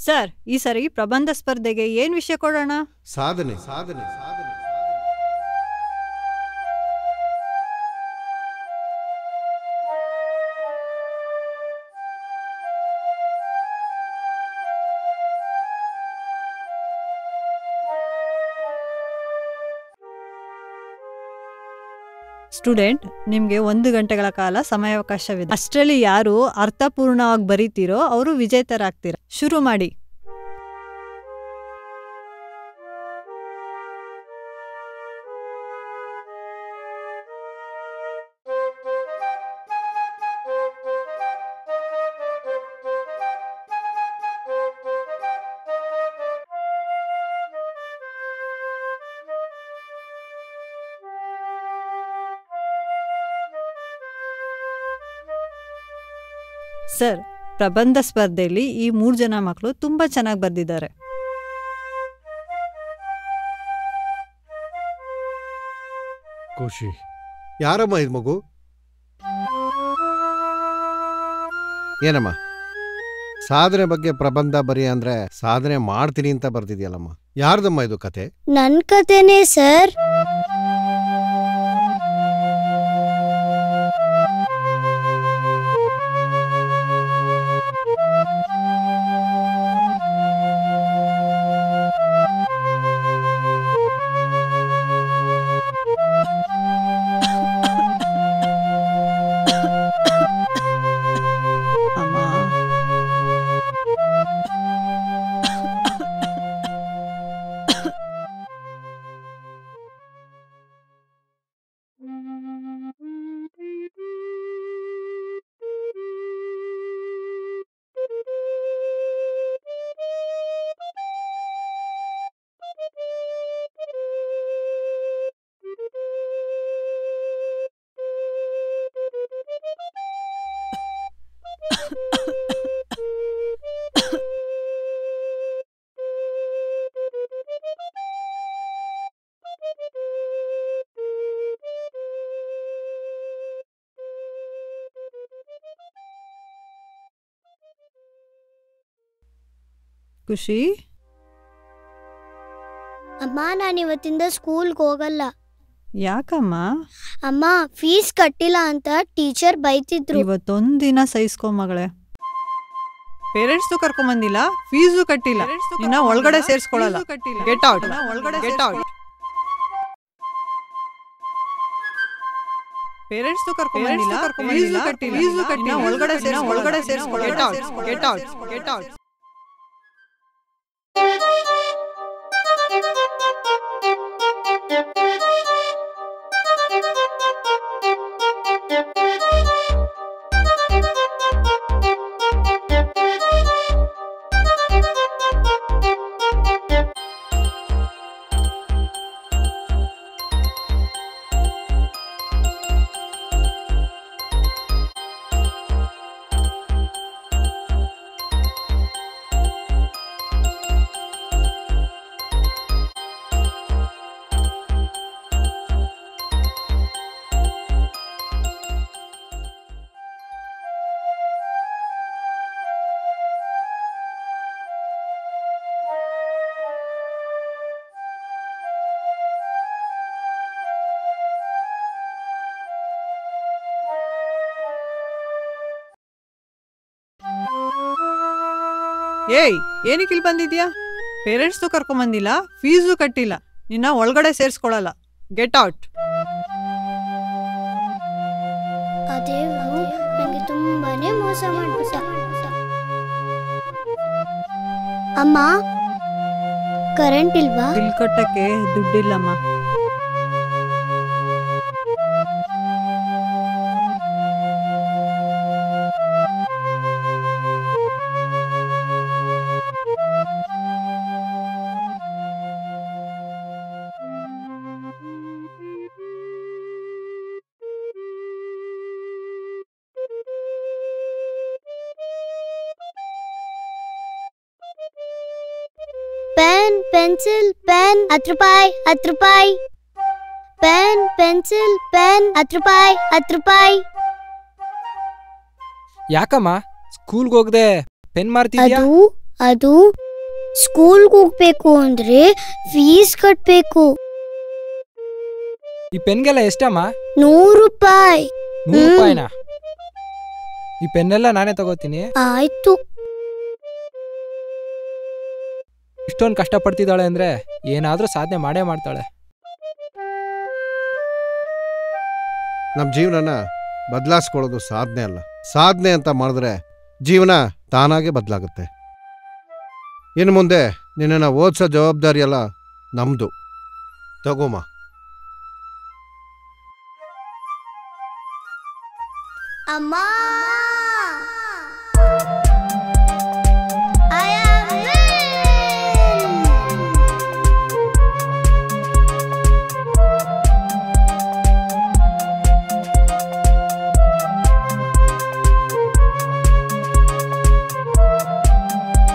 Sir ಈ ಸರಿ ಪ್ರಬಂಧ ಸ್ಪರ್ಧೆಗೆ ಏನ್ ವಿಷಯ ಕೊಡೋಣ ಸಾಧನೆ ಸಾಧನೆ ಸಾಧನೆ ಸ್ಟೂಡೆಂಟ್ ನಿಮ್ಗೆ ಒಂದು ಗಂಟೆಗಳ ಕಾಲ ಸಮಯಾವಕಾಶವಿದೆ ಅಷ್ಟರಲ್ಲಿ ಯಾರು ಅರ್ಥಪೂರ್ಣವಾಗಿ ಬರೀತೀರೋ ಅವರು ವಿಜೇತರಾಗ್ತೀರ ಶುರು ಮಾಡಿ ಸರ್ ಪ್ರಬಂಧ ಸ್ಪರ್ಧೆಯಲ್ಲಿ ಈ ಮೂರು ಜನ ಮಕ್ಕಳು ತುಂಬಾ ಚೆನ್ನಾಗಿ ಬರೆದಿದ್ದಾರೆ ಖುಷಿ ಯಾರಮ್ಮ ಇದು ಮಗು ಏನಮ್ಮ ಸಾಧನೆ ಬಗ್ಗೆ ಪ್ರಬಂಧ ಬರಿ ಅಂದ್ರೆ ಸಾಧನೆ ಮಾಡ್ತೀನಿ ಅಂತ ಬರ್ದಿದ್ಯಲ್ಲಮ್ಮ ಯಾರ್ದಮ್ಮ ಇದು ಕತೆ ನನ್ ಕತೆನೇ ಸರ್ ಅಮ್ಮ ಖುಷಿ ಅಮ್ಮ ನಾನು ಇವತ್ತಿಂದ ಸ್ಕೂಲ್ಗೆ ಹೋಗಲ್ಲ ಯಾಕಮ್ಮ ಅಮ್ಮ ಫೀಸ್ ಕಟ್ಟಿಲ್ಲ ಅಂತ ಟೀಚರ್ ಬೈತಿದ್ರು ಇವತ್ತೊಂದಿನ ಸಹಿಸ್ಕೊ ಮಗಳೇ ಪೇರೆಂಟ್ಸ್ ಕರ್ಕೊಂಬಂದಿಲ್ಲ ಫೀಸು ಕಟ್ಟಿಲ್ಲ ನಿನ್ನ ಒಳಗಡೆ ಸೇರಿಸ್ಕೊಳಲ್ಲ ಗೆಟ್ ಔಟ್ ಒಳಗಡೆ ಗೆಟ್ ಔಟ್ ಪೇರೆಂಟ್ಸ್ ಕರ್ಕೊಂಬಂದಿಲ್ಲ ಫೀಸು ಕಟ್ಟಿಲ್ಲ ಫೀಸು ಕಟ್ಟಿಲ್ಲ ಒಳಗಡೆ ಸೇರಿಸ್ ಒಳಗಡೆ ಸೇರಿಸ್ಕೊಳ get out get out get out ಏಯ್ ಏನಕ್ಕೆ ಇಲ್ಲಿ ಬಂದಿದ್ಯಾ ಪೇರೆಂಟ್ಸ್ದು ಕರ್ಕೊಂಬಂದಿಲ್ಲ ಫೀಸು ಕಟ್ಟಿಲ್ಲ ನಿನ್ನ ಒಳಗಡೆ ಸೇರಿಸ್ಕೊಳಲ್ಲ ಗೆಟ್ ಔಟ್ ಆ ದೇವ್ರು ನಂಗೆ ತುಂಬಾನೇ ಮೋಸ ಮಾಡ್ಬಿಟ್ಟ ಅಮ್ಮ ಕರೆಂಟ್ ಇಲ್ವಾ ಬಿಲ್ ಕಟ್ಟಕ್ಕೆ ದುಡ್ಡಿಲ್ಲಮ್ಮ ಪೆನ್ ಪೆನ್ಸಿಲ್ ಪೆನ್ ಹತ್ತು ರೂಪಾಯಿ ಹತ್ತು ರೂಪಾಯಿ ಪೆನ್ ಪೆನ್ಸಿಲ್ ಪೆನ್ ಹತ್ತು ರೂಪಾಯಿ ಹತ್ತು ರೂಪಾಯಿ ಯಾಕಮ್ಮ ಸ್ಕೂಲ್ಗೆ ಹೋಗದೆ ಪೆನ್ ಮಾರ್ತಿದ್ಯಾ ಅದು ಅದು ಸ್ಕೂಲ್ಗೆ ಹೋಗ್ಬೇಕು ಅಂದ್ರೆ ಫೀಸ್ ಕಟ್ಬೇಕು ಈ ಪೆನ್ಗೆಲ್ಲ ಎಷ್ಟಮ್ಮ ನೂರು ರೂಪಾಯಿ ನೂರು ಹ್ಮ್. ರೂಪಾಯಿನಾ ಈ ಪೆನ್ನೆಲ್ಲ ನಾನೇ ತಗೋತೀನಿ ಆಯ್ತು ಇಷ್ಟೊಂದು ಕಷ್ಟಪಡ್ತಿದ್ದಾಳೆ ಅಂದ್ರೆ ಏನಾದ್ರೂ ಸಾಧನೆ ಮಾಡೇ ಮಾಡ್ತಾಳೆ ನಮ್ಮ ಜೀವನನ ಬದಲಾಯಿಸ್ಕೊಳ್ಳೋದು ಸಾಧನೆ ಅಲ್ಲ ಸಾಧನೆ ಅಂತ ಮಾಡಿದ್ರೆ ಜೀವನ ತಾನಾಗೆ ಬದಲಾಗುತ್ತೆ ಇನ್ನು ಮುಂದೆ ನಿನ್ನನ್ನು ಓದಿಸೋ ಜವಾಬ್ದಾರಿ ಎಲ್ಲ ನಮ್ಮದು ತಗೋಮ ಅಮ್ಮ